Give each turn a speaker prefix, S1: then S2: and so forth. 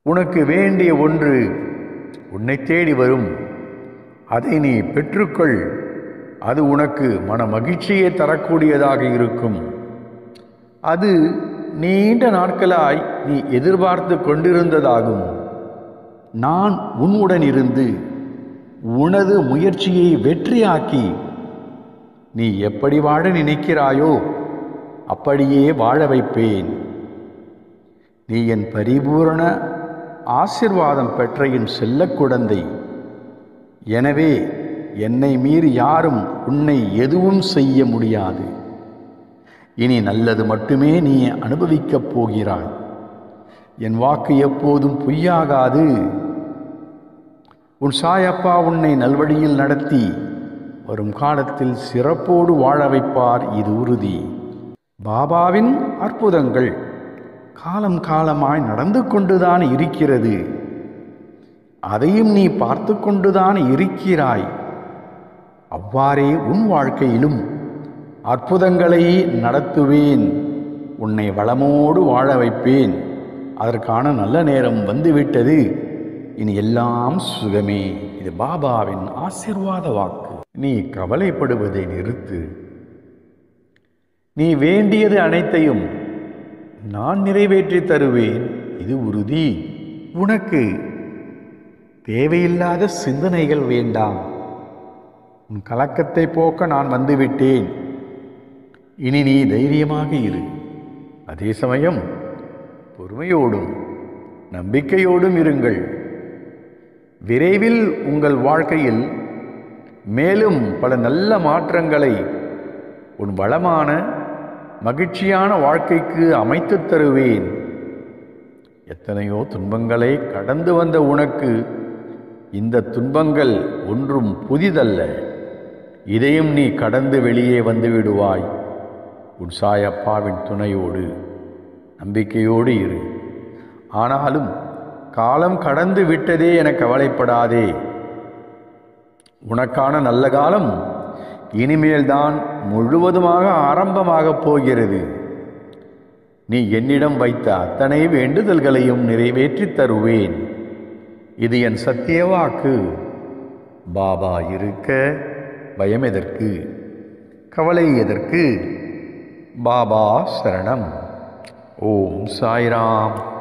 S1: உனக்கு வேண்டிய ஒன்று உன்னை தேடி வரும் அதை நீ பெற்றுக்கொள் அது உனக்கு மன மகிழ்ச்சியை தரக்கூடியதாக இருக்கும் அது நீண்ட நாட்களாய் நீ எதிர்பார்த்து கொண்டிருந்ததாகும் நான் உன்னுடன் இருந்து உனது முயற்சியை வெற்றியாக்கி நீ எப்படி வாழ நினைக்கிறாயோ அப்படியே வாழ வைப்பேன் நீ என் பரிபூரண ஆசிர்வாதம் பெற்ற என் செல்லக் குழந்தை எனவே என்னை மீறி யாரும் உன்னை எதுவும் செய்ய முடியாது இனி நல்லது மட்டுமே நீ அனுபவிக்கப் போகிறாய் என் வாக்கு எப்போதும் பொய்யாகாது உன் சாயப்பா உன்னை நல்வழியில் நடத்தி வரும் காலத்தில் சிறப்போடு வாழ வைப்பார் இது உறுதி பாபாவின் அற்புதங்கள் காலம் காலமாய் நடந்து கொண்டுதான் இருக்கிறது அதையும் நீ பார்த்து கொண்டுதான் இருக்கிறாய் அவ்வாறே உன் வாழ்க்கையிலும் அற்புதங்களை நடத்துவேன் உன்னை வளமோடு வாழ வைப்பேன் அதற்கான நல்ல நேரம் வந்துவிட்டது இனி எல்லாம் சுகமே இது பாபாவின் ஆசிர்வாத வாக்கு நீ கவலைப்படுவதை நிறுத்து நீ வேண்டியது அனைத்தையும் நான் நிறைவேற்றி தருவேன் இது உறுதி உனக்கு தேவையில்லாத சிந்தனைகள் வேண்டாம் உன் கலக்கத்தை போக்க நான் வந்துவிட்டேன் இனி நீ தைரியமாக இரு அதே சமயம் பொறுமையோடும் நம்பிக்கையோடும் இருங்கள் விரைவில் உங்கள் வாழ்க்கையில் மேலும் பல நல்ல மாற்றங்களை உன் வளமான மகிழ்ச்சியான வாழ்க்கைக்கு அமைத்துத் தருவேன் எத்தனையோ துன்பங்களை கடந்து வந்த உனக்கு இந்த துன்பங்கள் ஒன்றும் புதிதல்ல இதையும் நீ கடந்து வெளியே வந்து விடுவாய் உன் சாயப்பாவின் துணையோடு நம்பிக்கையோடு இரு ஆனாலும் காலம் கடந்து விட்டதே என கவலைப்படாதே உனக்கான நல்ல காலம் இனிமேல்தான் முழுவதுமாக ஆரம்பமாகப் போகிறது நீ என்னிடம் வைத்த அத்தனை வேண்டுதல்களையும் நிறைவேற்றித் தருவேன் இது என் சத்திய வாக்கு பாபா இருக்க பயம் எதற்கு கவலை எதற்கு பாபா சரணம் ஓம் சாய்ராம்